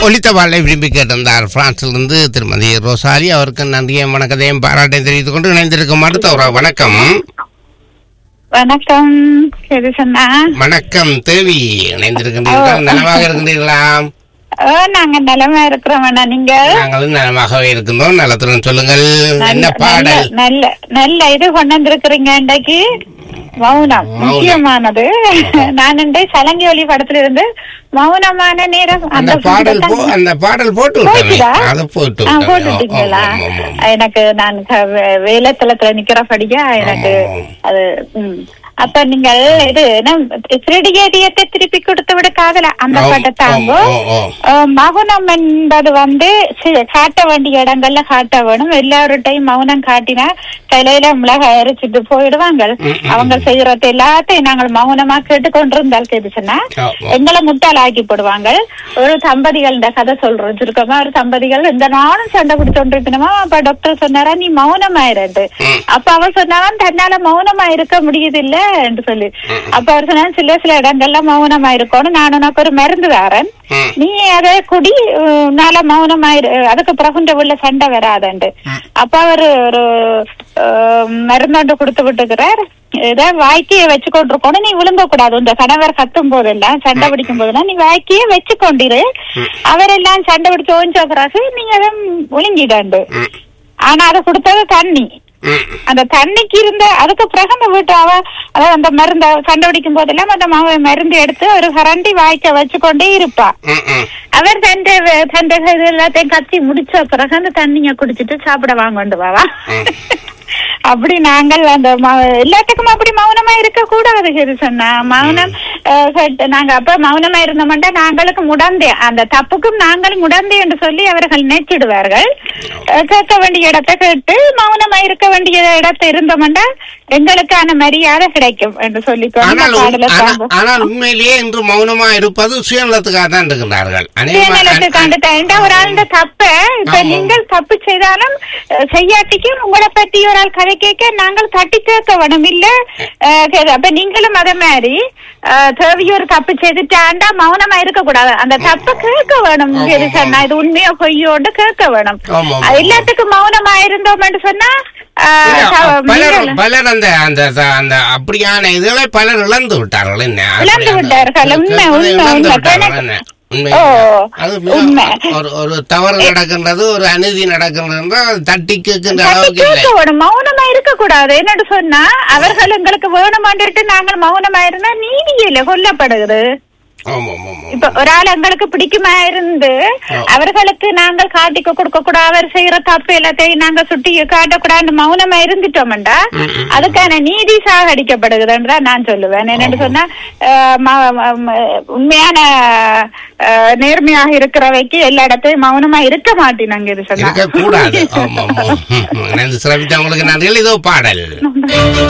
ஒலித்த பாடலை விரும்பி கேட்டிருந்தார் பிரான்சிலிருந்து திருமதி ரோசாரி அவருக்கு நன்றியும் வணக்கத்தையும் பாராட்டையும் தெரிவித்துக் கொண்டு இணைந்திருக்கும் அடுத்த ஒரு வணக்கம் வணக்கம் எது சொன்னா வணக்கம் தேவி இணைந்திருக்கின்றீர்கள் நலமாக இருக்கின்றீர்களா ஓ நாங்க நிலமா இருக்கிறோம் அண்ணா நீங்க நாங்களும் நலமாகவே இருக்கின்றோம் நலத்துடன் சொல்லுங்கள் என்ன நல்ல பாடல் நல்ல நல்ல இது கொண்டு வந்திருக்கிறீங்க இன்றைக்கு மௌனம் முக்கியமானது நான் இன்றை சலங்கி ஒலி படத்துல இருந்து மௌனமான நேரம் அந்த பாடல் போ பாடல் அந்த பாடல் போட்டு விட்டேன் போச்சுதா? அதை போட்டு ஆ, விட்டேன். போட்டுட்டீங்களா ஆமாம், ஆமாம், ஆமாம். எனக்கு நான் க- வே- வேலைத்தளத்துல நிக்கிறபடியா எனக்கு ஆமாம். அது ம். அப்ப நீங்கள் இது திருடியடியத்தை திருப்பி கொடுத்து விட காதல அந்த ஆம், பாட்டை தாங்கோ ஆம், ஓ, ஓ. அஹ், மௌனம் என்பது வந்து சி- காட்ட வேண்டிய இடங்கள்ல காட்ட வேணும் எல்லார்ட்டையும் மௌனம் காட்டினா தலையில மிளகாய் அரைச்சிட்டு போயிடுவாங்க ம், ம். அவங்க செய்யறது எல்லாத்தையும் நாங்கள் மௌனமா கேட்டுக்கொண்டிருந்தால் கேட்டுச்சுன்னா ஆமாம். எங்களை முட்டாள் ஆக்கி போடுவாங்க ஒரு தம்பதிகள் இந்த கதை சொல்றோம் சுருக்கமா ஒரு தம்பதிகள் இந்த நானும் சண்டை பிடிச்சோண்டு இருக்கணுமா அப்ப டாக்டர் சொன்னாரா நீ மௌனமாயிரண்டு ம். அப்ப அவர் சொன்னாராம் தன்னால மௌனமா இருக்க முடியுது இல்ல என்று சொல்லி அப்ப அவர் சொன்னா சில சில இடங்கள்ல மௌனமா இருக்கணும் நான் உனக்கு ஒரு மருந்து தரேன் ம். நீ அதை குடி உன்னால மௌனமாயிரு அதுக்கு பிறகு இந்த உள்ள சண்டை வராதுண்டு அப்ப அவர் ஒரு அஹ், மருந்தாண்டு கொடுத்து விட்டுக்கிறார் இதை வாய்க்கைய வச்சு கொண்டிருக்கணும் நீ விழுங்க கூடாது இந்த கணவர் கத்தும் போதெல்லாம் சண்டை பிடிக்கும் போதெல்லாம் நீ வாய்க்கைய வச்சு கொண்டிரு அவரெல்லாம் சண்டை பிடிச்சு ஓஞ்ச பிறகு நீங்க அதை ஒழுங்கிடாண்டு ம், ஆனா அதை கொடுத்தது தண்ணி ம். அந்த தண்ணிக்கு இருந்த அதுக்கு பிறகு அந்த வீட்டு அவ அதாவது அந்த மருந்த கண்டுபிடிக்கும் போதெல்லாம் அந்த மாவை மருந்து எடுத்து ஒரு கரண்டி வாய்க்க வச்சு கொண்டே இருப்பா ம், ம். அவர் தண்டை தண்டை இது எல்லாத்தையும் கத்தி முடிச்ச பிறகு அந்த தண்ணிய குடிச்சிட்டு சாப்பிட வாங்கொண்டு வாவா ம். அப்படி நாங்கள் அந்த ம- எல்லாத்துக்கும் அப்படி மௌனமா இருக்க கூடாது இது சொன்னா மௌனம் அஹ், கேட்டு- நாங்க அப்ப மௌனமா இருந்தோம்னா நாங்களுக்கு முடந்தே அந்த தப்புக்கும் நாங்களும் முடந்தே என்று சொல்லி அவர்கள் நினைச்சிடுவார்கள் அஹ், கேட்க வேண்டிய இடத்தை கேட்டு மௌனமா இருக்க வேண்டிய இடத்தை இருந்தோம்னா எங்களுக்கான மரியாதை கிடைக்கும் என்று சொல்லி ஆனால் பாடல ஆனா- தாங்க ஆனால் உண்மையிலேயே இன்று மௌனமா இருப்பது சுயநலத்துக்காக தான் இருக்கிறார்கள் சுயநலத்தை கண்டுட்டா ஒரு ஆள் தப்ப இப்ப ஆமா. நீங்கள் தப்பு செய்தாலும் அஹ், செய்யாட்டிக்கும் உங்களை பத்தி ஒரு ஆள் கதை கேட்க நாங்கள் தட்டி கேட்க வேணும் இல்ல அஹ், கே- அப்ப நீங்களும் அதே மாதிரி அஹ், தேவையோ ஒரு தப்பு செய்துட்டாண்டா மௌனமா இருக்க கூடாது அந்த தப்ப கேட்க வேணும் ஆமா, சரி ஆமா. சொன்னா இது உண்மையோ பொய்யோன்னு கேட்க வேணும் ஆமா, ஆமா, அது ஆமா. எல்லாத்துக்கும் மௌனமா இருந்தோம்னு சொன்னா அஹ், இல்ல, த- பலர் நீங்கள் பலர் அந்த அந்த அந்த அப்படியான இதுகளை பலர் இழந்து விட்டார்கள் என்ன அப்படி இழந்து அந்த- விட்டார்கள். உண்மை, அதை உண்மை, இழந்து உண்மை. விட்டார்கள் எனக்கு- என்ன? உண்மை ஓ, அது மிக- உண்மை. ஒரு ஒரு தவறு நடக்கின்றது ஒரு அநீதி நடக்கின்றது என்றால் அது தட்டி கேட்கின்ற தட்டி அளவுக்கு இல்லை கேட்க வேணும் மௌனமா இருக்க கூடாது என்னன்னு சொன்னா அவர்கள் எங்களுக்கு வேணுமான்ட்டு நாங்கள் மௌனமா இருந்தா நீதியில கொல்லப்படுகிறது ஆமா ஆமா ஆமா இப்ப ஒரு ஆள் எங்களுக்கு பிடிக்குமா இருந்து ஆ. அவர்களுக்கு நாங்கள் காட்டிக்க கொடுக்க கூடாது அவர் செய்யற தப்பு எல்லாத்தையும் நாங்க சுட்டி காட்டக்கூடாது மௌனமா இருந்துட்டோம்டா ம், ம். அதுக்கான நீதி சாகடிக்கப்படுகிறதுன்றா நான் சொல்லுவேன் என்னன்னு சொன்னா அஹ், ம- ம- ம- உண்மையான அஹ், நேர்மையாக இருக்கிறவைக்கு எல்லா இடத்தையும் மௌனமா இருக்க மாட்டேனாங்க இது சொன்னா இருக்க கூடாது ஆமா ஆமா ம், ம். இணைந்து சிறப்பித்த உங்களுக்கு நன்றிகள் இதோ பாடல்